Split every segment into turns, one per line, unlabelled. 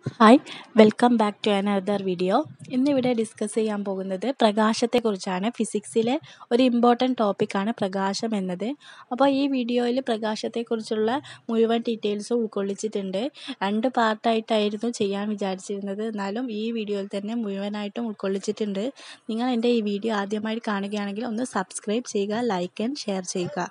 hi welcome back to another video ഇന്നിവിടെ discuss ചെയ്യാൻ പോകുന്നത് പ്രകാശത്തെക്കുറിച്ചാണ് ഫിസിക്സിലെ ഒരു ഇമ്പോർട്ടൻറ്റ് ടോപ്പിക്കാണ് പ്രകാശം എന്നത് അപ്പോൾ ഈ വീഡിയോയിൽ പ്രകാശത്തെക്കുറിച്ചുള്ള മുഴുവൻ ഡീറ്റെയിൽസും ഉൾക്കൊള്ളിച്ചിട്ടുണ്ട് രണ്ട് പാർട്ടായിട്ടായിരുന്നു ചെയ്യാൻ വിചാരിച്ചിരുന്നത് എന്നാലും ഈ വീഡിയോയിൽ തന്നെ മുഴുവനായിട്ടും ഉൾക്കൊള്ളിച്ചിട്ടുണ്ട് നിങ്ങൾ എൻ്റെ ഈ വീഡിയോ ആദ്യമായി കാണുകയാണെങ്കിൽ ഒന്ന് സബ്സ്ക്രൈബ് ചെയ്യുക ലൈക്ക് ആൻഡ് ഷെയർ ചെയ്യുക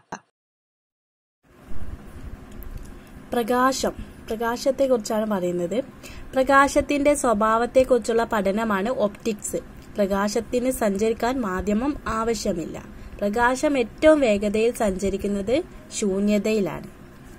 പ്രകാശം പ്രകാശത്തെക്കുറിച്ചാണ് പറയുന്നത് പ്രകാശത്തിന്റെ സ്വഭാവത്തെക്കുറിച്ചുള്ള പഠനമാണ് ഒപ്റ്റിക്സ് പ്രകാശത്തിന് സഞ്ചരിക്കാൻ മാധ്യമം ആവശ്യമില്ല പ്രകാശം ഏറ്റവും വേഗതയിൽ സഞ്ചരിക്കുന്നത് ശൂന്യതയിലാണ്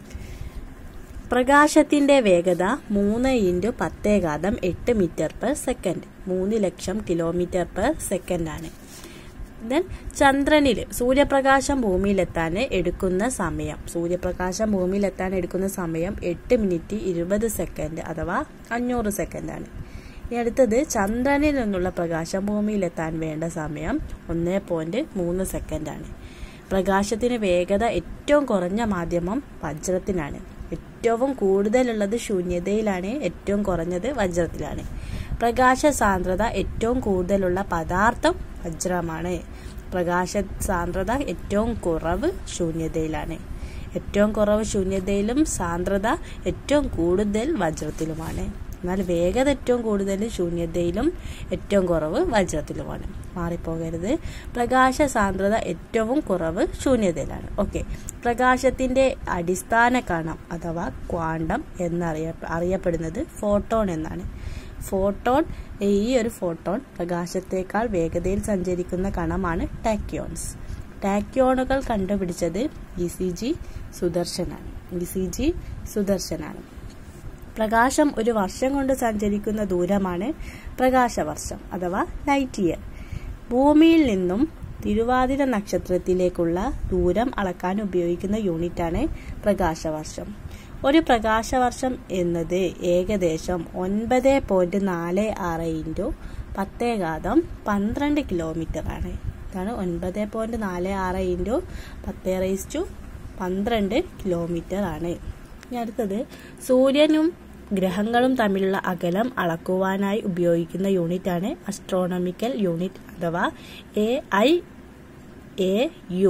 പ്രകാശത്തിന്റെ വേഗത മൂന്ന് ഇൻറ്റു പത്തേകാതം എട്ട് മീറ്റർ പെർ സെക്കൻഡ് മൂന്ന് ലക്ഷം കിലോമീറ്റർ പെർ സെക്കൻഡ് ആണ് ദെൻ ചന്ദ്രനിൽ സൂര്യപ്രകാശം ഭൂമിയിലെത്താൻ എടുക്കുന്ന സമയം സൂര്യപ്രകാശം ഭൂമിയിലെത്താൻ എടുക്കുന്ന സമയം എട്ട് മിനിറ്റ് ഇരുപത് സെക്കൻഡ് അഥവാ അഞ്ഞൂറ് സെക്കൻഡാണ് ഇനി അടുത്തത് ചന്ദ്രനിൽ നിന്നുള്ള പ്രകാശം ഭൂമിയിലെത്താൻ വേണ്ട സമയം ഒന്ന് പോയിന്റ് മൂന്ന് സെക്കൻഡാണ് പ്രകാശത്തിന് വേഗത ഏറ്റവും കുറഞ്ഞ മാധ്യമം വജ്രത്തിനാണ് ഏറ്റവും കൂടുതലുള്ളത് ശൂന്യതയിലാണ് ഏറ്റവും കുറഞ്ഞത് വജ്രത്തിലാണ് പ്രകാശ സാന്ദ്രത ഏറ്റവും കൂടുതലുള്ള പദാർത്ഥം വജ്രമാണ് പ്രകാശ സാന്ദ്രത ഏറ്റവും കുറവ് ശൂന്യതയിലാണ് ഏറ്റവും കുറവ് ശൂന്യതയിലും സാന്ദ്രത ഏറ്റവും കൂടുതൽ വജ്രത്തിലുമാണ് എന്നാൽ വേഗത ഏറ്റവും കൂടുതൽ ശൂന്യതയിലും ഏറ്റവും കുറവ് വജ്രത്തിലുമാണ് മാറിപ്പോകരുത് പ്രകാശ സാന്ദ്രത ഏറ്റവും കുറവ് ശൂന്യതയിലാണ് ഓക്കെ പ്രകാശത്തിന്റെ അടിസ്ഥാന കണം അഥവാ ക്വാണ്ടം എന്നറിയ അറിയപ്പെടുന്നത് ഫോട്ടോൺ എന്നാണ് ഫോട്ടോൺ ഈ ഒരു ഫോട്ടോൺ പ്രകാശത്തേക്കാൾ വേഗതയിൽ സഞ്ചരിക്കുന്ന കണമാണ് ടാക്യോൺസ് ടാക്യോണുകൾ കണ്ടുപിടിച്ചത് ഇ സി ജി സുദർശനാണ് ഇ സി ജി സുദർശനാണ് പ്രകാശം ഒരു വർഷം കൊണ്ട് സഞ്ചരിക്കുന്ന ദൂരമാണ് പ്രകാശവർഷം അഥവാ ലൈറ്റ് ഇയർ ഭൂമിയിൽ നിന്നും തിരുവാതിര നക്ഷത്രത്തിലേക്കുള്ള ദൂരം അളക്കാൻ ഉപയോഗിക്കുന്ന യൂണിറ്റാണ് പ്രകാശവർഷം ഒരു പ്രകാശവർഷം എന്നത് ഏകദേശം ഒൻപത് പോയിന്റ് നാല് ആറ് ഇൻറ്റു പത്തേകാതം പന്ത്രണ്ട് കിലോമീറ്റർ ആണ് ഇതാണ് ഒൻപത് പോയിന്റ് നാല് ആറ് ഇൻറ്റു പത്തേ റേസ് ടു പന്ത്രണ്ട് കിലോമീറ്റർ ആണ് ഇനി അടുത്തത് സൂര്യനും ഗ്രഹങ്ങളും തമ്മിലുള്ള അകലം അളക്കുവാനായി ഉപയോഗിക്കുന്ന യൂണിറ്റാണ് അസ്ട്രോണമിക്കൽ യൂണിറ്റ് അഥവാ എ ഐ എ യു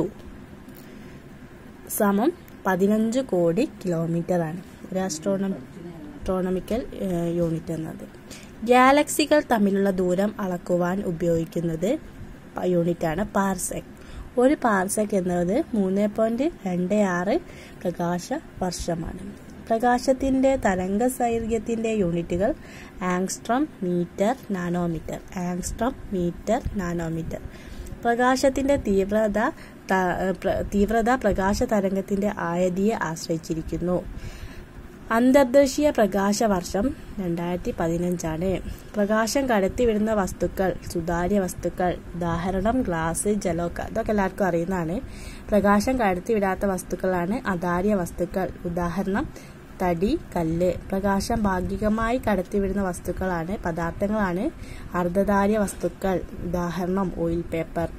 സമം പതിനഞ്ച് കോടി കിലോമീറ്റർ ആണ് ഒരു അസ്ട്രോണ അസ്ട്രോണമിക്കൽ യൂണിറ്റ് എന്നത് ഗാലക്സികൾ തമ്മിലുള്ള ദൂരം അളക്കുവാൻ ഉപയോഗിക്കുന്നത് യൂണിറ്റാണ് പാർസെക് ഒരു പാർസെക് എന്നത് മൂന്ന് പോയിന്റ് രണ്ട് ആറ് പ്രകാശ വർഷമാണ് പ്രകാശത്തിന്റെ തരംഗ ദൈർഘ്യത്തിന്റെ യൂണിറ്റുകൾ angstrom metre nanometre angstrom metre nanometre പ്രകാശത്തിന്റെ തീവ്രത തീവ്രത പ്രകാശ തരംഗത്തിന്റെ ആയതിയെ ആശ്രയിച്ചിരിക്കുന്നു അന്തർദേശീയ പ്രകാശ വർഷം രണ്ടായിരത്തി പതിനഞ്ചാണ് പ്രകാശം കടത്തിവിടുന്ന വസ്തുക്കൾ സുതാര്യ വസ്തുക്കൾ ഉദാഹരണം ഗ്ലാസ് ജലോക്ക ഇതൊക്കെ എല്ലാവർക്കും അറിയുന്നതാണ് പ്രകാശം കടത്തിവിടാത്ത വസ്തുക്കളാണ് അധാര്യ വസ്തുക്കൾ ഉദാഹരണം തടി കല്ല് പ്രകാശം ഭാഗികമായി കടത്തിവിടുന്ന വസ്തുക്കളാണ് പദാർത്ഥങ്ങളാണ് അർദ്ധധാര്യ വസ്തുക്കൾ ഉദാഹരണം ഓയിൽ പേപ്പർ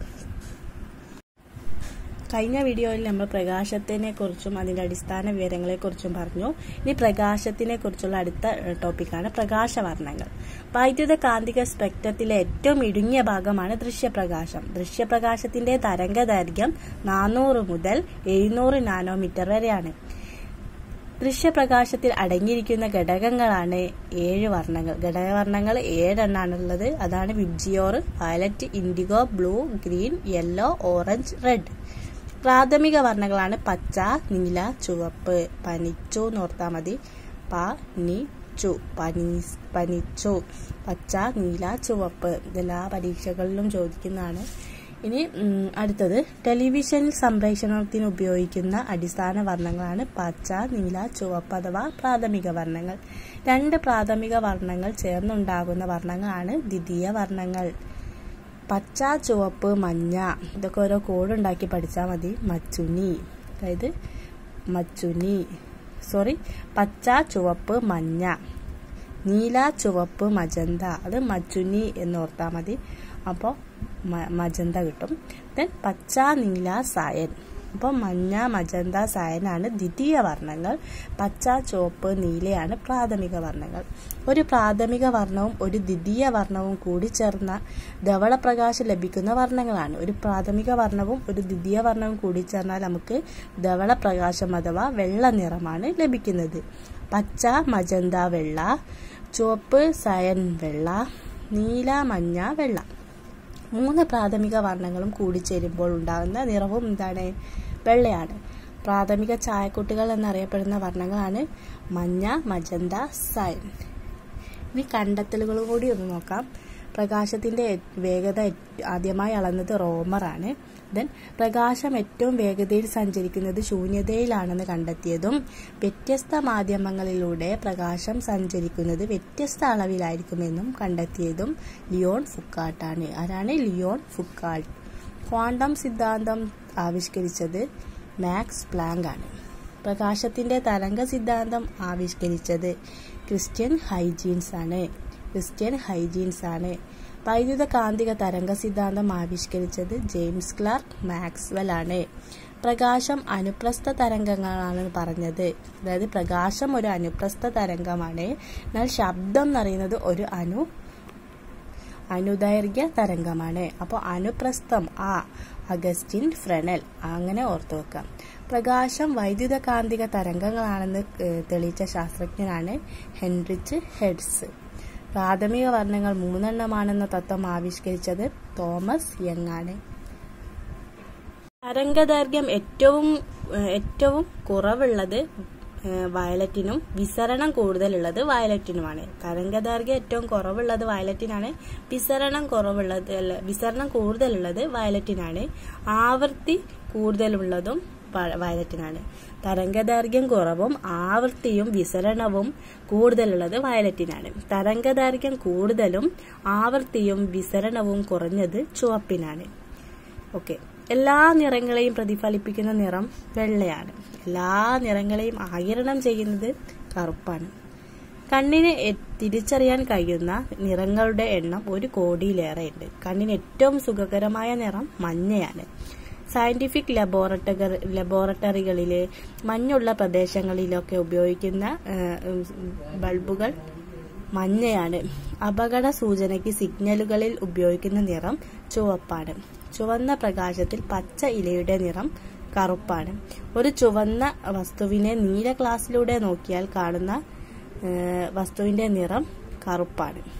കഴിഞ്ഞ വീഡിയോയിൽ നമ്മൾ പ്രകാശത്തിനെ കുറിച്ചും അതിന്റെ അടിസ്ഥാന വിവരങ്ങളെ കുറിച്ചും പറഞ്ഞു ഇനി പ്രകാശത്തിനെ കുറിച്ചുള്ള അടുത്ത ടോപ്പിക്കാണ് പ്രകാശവർണ്ണങ്ങൾ വൈദ്യുത കാന്തിക സ്പെക്ട്രത്തിലെ ഏറ്റവും ഇടുങ്ങിയ ഭാഗമാണ് ദൃശ്യപ്രകാശം ദൃശ്യപ്രകാശത്തിന്റെ തരംഗദൈർഘ്യം നാനൂറ് മുതൽ എഴുന്നൂറ് നാനോമീറ്റർ വരെയാണ് ദൃശ്യപ്രകാശത്തിൽ അടങ്ങിയിരിക്കുന്ന ഘടകങ്ങളാണ് ഏഴ് വർണ്ണങ്ങൾ ഘടകവർണ്ണങ്ങൾ ഏഴെണ്ണാണുള്ളത് അതാണ് VIBGYOR violet indigo blue green yellow orange red പ്രാഥമിക വർണ്ണങ്ങളാണ് പച്ച നീല ചുവപ്പ് പനിച്ചു എന്ന് ഓർത്താൽ മതി പനിച്ചു പനി പനിച്ചു പച്ച നീല ചുവപ്പ് ഇതെല്ലാ പരീക്ഷകളിലും ചോദിക്കുന്നതാണ് ഇനി അടുത്തത് ടെലിവിഷൻ സംപ്രേഷണത്തിന് ഉപയോഗിക്കുന്ന അടിസ്ഥാന വർണ്ണങ്ങളാണ് പച്ച നീല ചുവപ്പ് അഥവാ പ്രാഥമിക വർണ്ണങ്ങൾ രണ്ട് പ്രാഥമിക വർണ്ണങ്ങൾ ചേർന്നുണ്ടാകുന്ന വർണ്ണങ്ങളാണ് ദ്വിതീയ വർണ്ണങ്ങൾ പച്ച ചുവപ്പ് മഞ്ഞ ഇതൊക്കെ ഓരോ കോഡ് ഉണ്ടാക്കി പഠിച്ചാൽ മതി മച്ചുനി അതായത് മച്ചുനി സോറി പച്ച ചുവപ്പ് മഞ്ഞ നീല ചുവപ്പ് മജന്ത അത് മച്ചുനി എന്ന് ഓർത്താൽ മതി അപ്പോൾ മജന്ത കിട്ടും ദെൻ പച്ച നീല സായൻ അപ്പോൾ മഞ്ഞ മജന്ത സയനാണ് ദ്വിതീയ വർണ്ണങ്ങൾ പച്ച ചുവപ്പ് നീലയാണ് പ്രാഥമിക വർണ്ണങ്ങൾ ഒരു പ്രാഥമിക വർണ്ണവും ഒരു ദ്വിതീയ വർണ്ണവും കൂടി ചേർന്ന ധവളപ്രകാശം ലഭിക്കുന്ന വർണ്ണങ്ങളാണ് ഒരു പ്രാഥമിക വർണ്ണവും ഒരു ദ്വിതീയ വർണ്ണവും കൂടി ചേർന്നാൽ നമുക്ക് ധവളപ്രകാശം അഥവാ വെള്ള നിറമാണ് ലഭിക്കുന്നത് പച്ച മജന്ത വെള്ള ചുവപ്പ് സയൻ വെള്ള നീല മഞ്ഞ വെള്ള മൂന്ന് പ്രാഥമിക വർണ്ണങ്ങളും കൂടിച്ചേരുമ്പോൾ ഉണ്ടാകുന്ന നിറവും എന്താണ് വെള്ളയാണ് പ്രാഥമിക ചായക്കുട്ടികൾ എന്നറിയപ്പെടുന്ന വർണ്ണങ്ങളാണ് മഞ്ഞ മജന്ത സയൻ ഇനി കണ്ടെത്തലുകൾ കൂടി ഒന്ന് നോക്കാം പ്രകാശത്തിന്റെ വേഗത ആദ്യമായി അളന്നത് റോമറാണ് ദെൻ പ്രകാശം ഏറ്റവും വേഗതയിൽ സഞ്ചരിക്കുന്നത് ശൂന്യതയിലാണെന്ന് കണ്ടെത്തിയതും വ്യത്യസ്ത മാധ്യമങ്ങളിലൂടെ പ്രകാശം സഞ്ചരിക്കുന്നത് വ്യത്യസ്ത അളവിലായിരിക്കുമെന്നും കണ്ടെത്തിയതും ലിയോൺ ഫുക്കാട്ടാണ് ആരാണ് ലിയോൺ ഫുക്കാൾട്ട് ക്വാണ്ടം സിദ്ധാന്തം ആവിഷ്കരിച്ചത് മാക്സ് പ്ലാങ്ക് ആണ് പ്രകാശത്തിന്റെ തരംഗ സിദ്ധാന്തം ആവിഷ്കരിച്ചത് ക്രിസ്ത്യൻ ഹൈജീൻസ് ആണ് ക്രിസ്ത്യൻ ഹൈജീൻസ് ആണ് വൈദ്യുത കാന്തിക തരംഗ സിദ്ധാന്തം ആവിഷ്കരിച്ചത് ജെയിംസ് ക്ലാർക്ക് മാക്സ്വെൽ ആണ് പ്രകാശം അനുപ്രസ്ഥ തരംഗങ്ങളാണ് പറഞ്ഞത് അതായത് പ്രകാശം ഒരു അനുപ്രസ്ഥ തരംഗമാണ് എന്നാൽ ശബ്ദം എന്ന് പറയുന്നത് ഒരു അനു അനുദൈർഘ്യ തരംഗമാണ് അപ്പോൾ അനുപ്രസ്ഥം ആ അഗസ്റ്റിൻ ഫ്രെനൽ അങ്ങനെ ഓർത്തു വെക്കാം പ്രകാശം വൈദ്യുത കാന്തിക തരംഗങ്ങളാണെന്ന് തെളിയിച്ച ശാസ്ത്രജ്ഞനാണ് ഹെൻറിച്ച് ഹെഡ്സ് പ്രാഥമിക വർണ്ണങ്ങൾ മൂന്നെണ്ണമാണെന്ന തത്വം ആവിഷ്കരിച്ചത് തോമസ് യങ് ആണ് തരംഗദൈർഘ്യം ഏറ്റവും ഏറ്റവും കുറവുള്ളത് വയലറ്റിനും വിസരണം കൂടുതലുള്ളത് വയലറ്റിനുമാണ് തരംഗദൈർഘ്യം ഏറ്റവും കുറവുള്ളത് വയലറ്റിനാണ് വിസരണം കുറവുള്ളത് അല്ല വിസരണം കൂടുതലുള്ളത് വയലറ്റിനാണ് ആവൃത്തി കൂടുതലുള്ളതും വയലറ്റിനാണ് തരംഗദൈർഘ്യം കുറവും ആവൃത്തിയും വിസരണവും കൂടുതലുള്ളത് വയലറ്റിനാണ് തരംഗദൈർഘ്യം കൂടുതലും ആവൃത്തിയും വിസരണവും കുറഞ്ഞത് ചുവപ്പിനാണ് ഓക്കെ എല്ലാ നിറങ്ങളെയും പ്രതിഫലിപ്പിക്കുന്ന നിറം വെള്ളയാണ് എല്ലാ നിറങ്ങളെയും ആകിരണം ചെയ്യുന്നത് കറുപ്പാണ് കണ്ണിന് തിരിച്ചറിയാൻ കഴിയുന്ന നിറങ്ങളുടെ എണ്ണം ഒരു കോടിയിലേറെ ഉണ്ട് കണ്ണിന് ഏറ്റവും സുഖകരമായ നിറം മഞ്ഞയാണ് സയന്റിഫിക് ലബോറട്ടറി ലബോറട്ടറികളിലെ മഞ്ഞുള്ള പ്രദേശങ്ങളിലൊക്കെ ഉപയോഗിക്കുന്ന ബൾബുകൾ മഞ്ഞയാണ് അപകട സൂചനയ്ക്ക് സിഗ്നലുകളിൽ ഉപയോഗിക്കുന്ന നിറം ചുവപ്പാണ് ചുവന്ന പ്രകാശത്തിൽ പച്ച ഇലയുടെ നിറം കറുപ്പാണ് ഒരു ചുവന്ന വസ്തുവിനെ നീല ഗ്ലാസ്സിലൂടെ നോക്കിയാൽ കാണുന്ന വസ്തുവിന്റെ നിറം കറുപ്പാണ്